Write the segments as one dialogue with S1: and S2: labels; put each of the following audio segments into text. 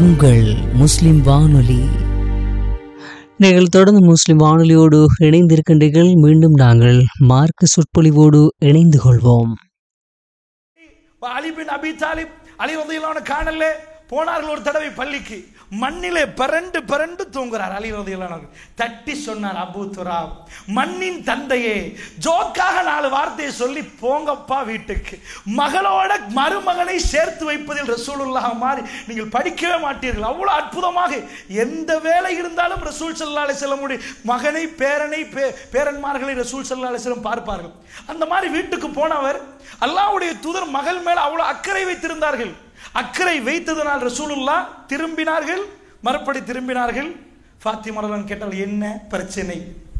S1: உங்கள் முஸ்லிம் வானொலி நீங்கள் தொடர்ந்து முஸ்லிம் வானொலியோடு இணைந்திருக்கின்றீர்கள் மீண்டும் நாங்கள் மார்க்க சொற்பொழிவோடு இணைந்து கொள்வோம்
S2: அலி பின் அபி தாலிப் அலி ரதியிலான காணல போனார்கள் ஒரு தடவை பள்ளிக்கு மண்ணிலே பரண்டு பரண்டு தூங்குறார் அலி ரதியிலானவர் தட்டி சொன்னார் அபு துராப் மண்ணின் தந்தையே ஜோக்காக நாலு வார்த்தையை சொல்லி போங்கப்பா வீட்டுக்கு மகளோட மருமகனை சேர்த்து வைப்பதில் ரசூலுல்லாஹ் மாதிரி நீங்கள் படிக்கவே மாட்டீர்கள் அவ்வளவு அற்புதமாக எந்த வேலை இருந்தாலும் ரசூல் சல்லா அலிஸ்லமுடைய மகனை பேரனை பே- பேரன்மார்களை ரசூல் சல்லா அலிஸ்லம் பார்ப்பார்கள் அந்த மாதிரி வீட்டுக்கு போனவர் அல்லாஹ்வுடைய தூதர் மகள் மேல அவ்வளவு அக்கறை வைத்திருந்தார்கள் அக்கறை வைத்ததனால் ரசூலுல்லா திரும்பினார்கள் மறுபடி திரும்பினார்கள் ஃபாத்திமரன் கேட்டால் என்ன பிரச்சனை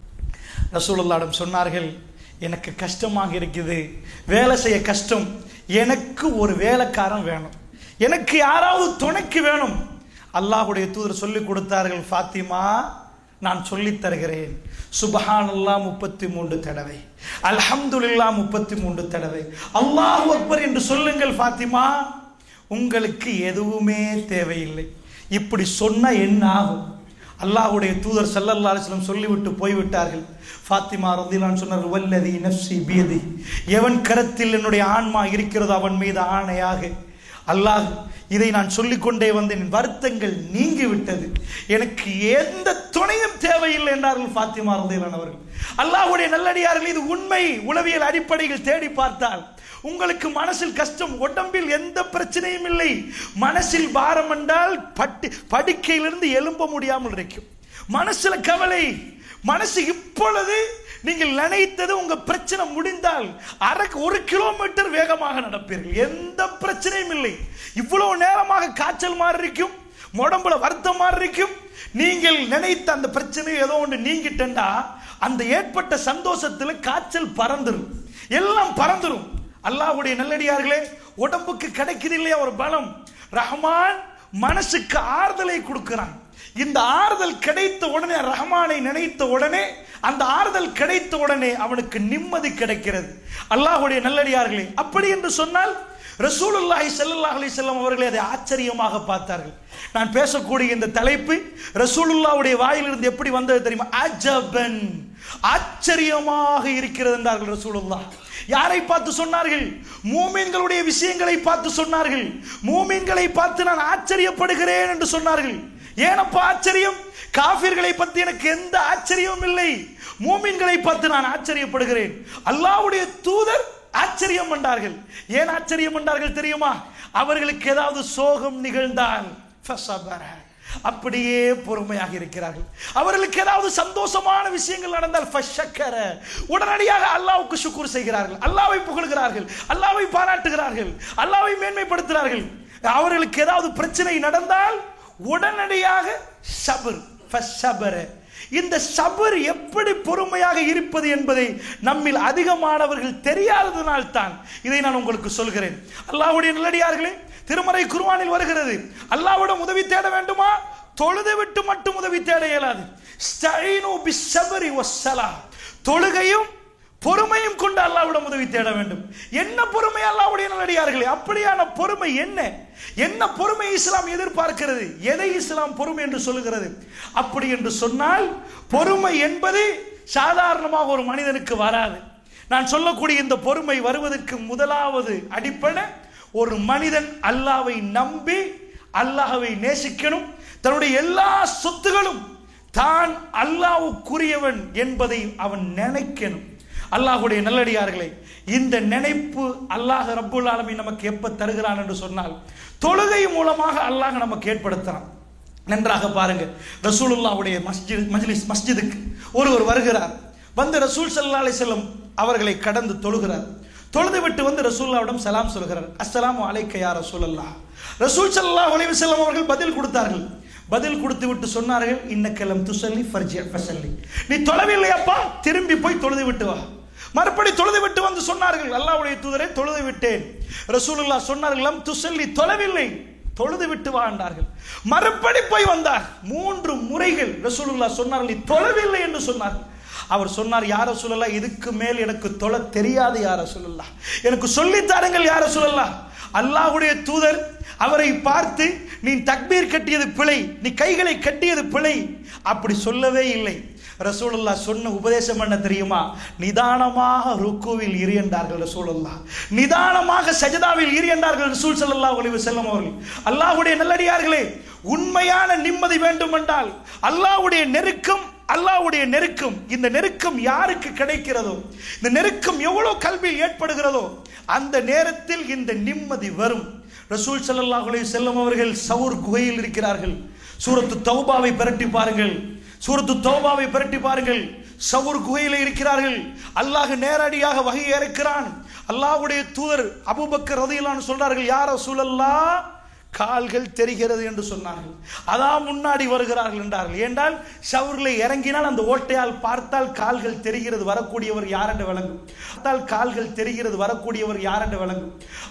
S2: ரசூலுல்லாடம் சொன்னார்கள் எனக்கு கஷ்டமாக இருக்குது வேலை செய்ய கஷ்டம் எனக்கு ஒரு வேலைக்காரன் வேணும் எனக்கு யாராவது துணைக்கு வேணும் அல்லாஹ்வுடைய தூதர் சொல்லி கொடுத்தார்கள் ஃபாத்திமா நான் சொல்லித் தருகிறேன் சுபஹானல்லாஹ் முப்பத்தி மூன்று தடவை அல்ஹம்துலில்லாஹ் முப்பத்தி மூன்று தடவை அல்லாஹ் அக்பர் என்று சொல்லுங்கள் ஃபாத்திமா உங்களுக்கு எதுவுமே தேவையில்லை இப்படி சொன்னா என்ன ஆகும் அல்லாஹ்வுடைய தூதர் ஸல்லல்லாஹு அலைஹி வஸல்லம் சொல்லிவிட்டு போய்விட்டார்கள் ஃபாத்திமா ரதிலான் சொன்னார் வல்லதி நஃப்சி பியதி எவன் கரத்தில் என்னுடைய ஆன்மா இருக்கிறதோ அவன் மீது ஆணையாக அல்லாஹ் இதை நான் சொல்லிக்கொண்டே வந்தேன் என் வருத்தங்கள் நீங்கி விட்டது எனக்கு எந்த துணையும் தேவையில்லை என்றார்கள் ஃபாத்திமா ரதிலான் அவர்கள் அல்லாஹ்வுடைய நல்லடியார்கள் இது உண்மை உளவியல் அடிப்படையில் தேடி பார்த்தால் உங்களுக்கு மனசில் கஷ்டம் உடம்பில் எந்த பிரச்சனையும் இல்லை மனசில் பாரம் என்றால் பட்டு படுக்கையிலிருந்து எழும்ப முடியாமல் இருக்கும் மனசுல கவலை மனசு இப்பொழுது நீங்கள் நினைத்தது உங்க பிரச்சனை முடிந்தால் அரை ஒரு கிலோமீட்டர் வேகமாக நடப்பீர்கள் எந்த பிரச்சனையும் இல்லை இவ்வளவு நேரமாக காய்ச்சல் மாதிரி இருக்கும் உடம்புல வருத்தம் மாதிரி இருக்கும் நீங்கள் நினைத்த அந்த பிரச்சனை ஏதோ ஒன்று நீங்கிட்டா அந்த ஏற்பட்ட சந்தோஷத்துல காய்ச்சல் பறந்துரும் எல்லாம் பறந்துரும் அல்லாஹ்வுடைய நல்லடியார்களே உடம்புக்கு கிடைக்குது இல்லையா ஒரு பலம் ரஹ்மான் மனசுக்கு ஆறுதலை கொடுக்கிறான் இந்த ஆறுதல் கிடைத்த உடனே ரஹ்மானை நினைத்த உடனே அந்த ஆறுதல் கிடைத்த உடனே அவனுக்கு நிம்மதி கிடைக்கிறது அல்லாஹ்வுடைய நல்லடியார்களே அப்படி என்று சொன்னால் ரசூலுல்லாஹி ஸல்லல்லாஹு அலைஹி வஸல்லம் அவர்களை அதை ஆச்சரியமாக பார்த்தார்கள் நான் பேசக்கூடிய இந்த தலைப்பு ரசூலுல்லாஹ்வுடைய வாயிலிருந்து எப்படி வந்தது தெரியுமா அஜபன் ஆச்சரியமாக இருக்கிறது என்றார்கள் ரசூலுல்லாஹ் யாரை பார்த்து சொன்னார்கள் மூமீன்களுடைய விஷயங்களை பார்த்து சொன்னார்கள் மூமீன்களை பார்த்து நான் ஆச்சரியப்படுகிறேன் என்று சொன்னார்கள் ஏனப்பா ஆச்சரியம் காபிர்களை பற்றி எனக்கு எந்த ஆச்சரியமும் இல்லை மூமீன்களை பார்த்து நான் ஆச்சரியப்படுகிறேன் அல்லாஹ்வுடைய தூதர் ஆச்சரியம் பண்ணார்கள் ஏன் ஆச்சரியம் பண்ணார்கள் தெரியுமா அவர்களுக்கு ஏதாவது சோகம் நிகழ்ந்தால் ஃபஸபர. அப்படியே பொறுமையாக இருக்கிறார்கள் அவர்களுக்கு ஏதாவது சந்தோஷமான விஷயங்கள் நடந்தால் ஃபஷக்கர. உடனடியாக அல்லாஹ்வுக்கு சுக்குர் செய்கிறார்கள் அல்லாஹ்வை புகழ்கிறார்கள் அல்லாஹ்வை பாராட்டுகிறார்கள் அல்லாஹ்வை மேன்மைப்படுத்துகிறார்கள் அவர்களுக்கு ஏதாவது பிரச்சனை நடந்தால் உடனடியாக சபர் ஃபஷபர. இந்த சபர் எப்படி பொறுமையாக இருப்பது என்பதை நம்மில் அதிகமானவர்கள் தெரியாததனால் தான் இதை நான் உங்களுக்கு சொல்கிறேன் அல்லாஹ்வுடைய நல்லடியார்களே திருமறை குர்ஆனில் வருகிறது அல்லாஹ்விடம் உதவி தேட வேண்டுமா தொழுது விட்டு மட்டும் உதவி தேட இயலாது ஸ்தஈனு பிஸ்ஸப்ரி வஸ்ஸலா. தொழுகையும் பொறுமையும் கொண்டு அல்லாஹ்விடம் உதவி தேட வேண்டும் என்ன பொறுமை அல்லாஹ்வுடைய நல்லடியார்களே அப்படியான பொறுமை என்ன என்ன பொறுமை இஸ்லாம் எதிர்பார்க்கிறது எதை இஸ்லாம் பொறுமை என்று சொல்லுகிறது அப்படி என்று சொன்னால் பொறுமை என்பது சாதாரணமாக ஒரு மனிதனுக்கு வராது நான் சொல்லக்கூடிய இந்த பொறுமை வருவதற்கு முதலாவது அடிப்படை ஒரு மனிதன் அல்லாவை நம்பி அல்லாஹ்வை நேசிக்கணும் தன்னுடைய எல்லா சொத்துகளும் தான் அல்லாஹ்வுக்குரியவன் என்பதை அவன் நினைக்கணும் அல்லாஹ்வுடைய நல்லடியார்களே இந்த நினைப்பு அல்லாஹ் ரப்புல் ஆலமீன் நமக்கு எப்ப தருகிறான் என்று சொன்னால் தொழுகை மூலமாக அல்லாஹ் நமக்கு ஏற்படுத்துறான் நன்றாக பாருங்க ரசூலுல்லாஹ்வுடைய மஸ்ஜித் மஜ்லிஸ் மஸ்ஜிதுக்கு ஒருவர் வருகிறார் வந்து ரசூல் ஸல்லல்லாஹு அலைஹி வஸல்லம் அவர்களை கடந்து தொழுகிறார் தொழுது விட்டு வந்து ரசூல்லாவிடம் சலாம் சொல்கிறார் அஸ்ஸலாமு அலைக்க யா ரசூலல்லாஹ் ரசூல் ஸல்லல்லாஹு அலைஹி வஸல்லம் அவர்கள் பதில் கொடுத்தார்கள் பதில் கொடுத்து விட்டு சொன்னார்கள் இன்னக்கலம் துசல்லி ஃபர்ஜி ஃபசல்லி நீ தொழவில்லையப்பா திரும்பி போய் தொழுது விட்டு வா மறுபடி தொழுது விட்டு வந்து சொன்னார்கள் அல்லாஹ்வுடைய தூதரை தொழுது விட்டேன் ரசூலுல்லாஹ் சொன்னார்கள் லம் துசல்லி தொழவில்லை தொழுது விட்டு வா என்றார்கள் மறுபடி போய் வந்தார் மூன்று முறைகள் ரசூலுல்லாஹ் சொன்னார்கள் நீ தொழவில்லை என்று சொன்னார்கள் அவர் சொன்னார் யார சொல்லலாம் இதுக்கு மேல் எனக்கு தொழ தெரியாது யார சொல்லலாம் எனக்கு சொல்லித் தாருங்கள் யார சொல்லலாம் அல்லாஹ்வுடைய தூதர் அவரை பார்த்து நீ தக்பீர் கட்டியது பிழை நீ கைகளை கட்டியது பிழை அப்படி சொல்லவே இல்லை ரசூலுல்லா சொன்ன உபதேசம் என்ன தெரியுமா நிதானமாக ருக்குவில் இரு என்றார்கள் ரசூலுல்லா நிதானமாக சஜதாவில் இரு என்றார்கள் ரசூல் ஸல்லல்லாஹு அலைஹி வஸல்லம் அவர்கள் அல்லாஹ்வுடைய நல்லடியார்களே உண்மையான நிம்மதி வேண்டும் என்றால் அல்லாஹ்வுடைய நெருக்கம் அல்லாஹ்வுடைய நெருக்கம் இந்த நெருக்கம் யாருக்கு கிடைக்கிறதோ இந்த நெருக்கம் எவ்வளவு கல்வியில் ஏற்படுகிறதோ அந்த நேரத்தில் இந்த நிம்மதி வரும் ரசூல் ஸல்லல்லாஹு அலைஹி வஸல்லம் அவர்கள் சவுர் குகையில் இருக்கிறார்கள் சூரத்து தௌபாவை பிரட்டி பாருங்கள் சூரத்து தௌபாவை பிரட்டி பாருங்கள் சவுர் குகையில இருக்கிறார்கள் அல்லாஹ் நேரடியாக வகை இறக்கிறான் அல்லாஹ்வுடைய தூதர் அபூபக்கர் ரதியல்லான்னு சொல்றார்கள் யார் ரசூலல்லா கால்கள் தெரிகிறது என்று சொன்னார்கள் அதான் முன்னாடி வருகிறார்கள் என்றார்கள் ஏண்டால் ஷவரில் இறங்கினால் அந்த ஓட்டையால் பார்த்தால் கால்கள் தெரிகிறது வரக்கூடியவர் யார் என்று விளங்கும் பார்த்தால் கால்கள் தெரிகிறது வரக்கூடியவர் யார் என்று விளங்கும்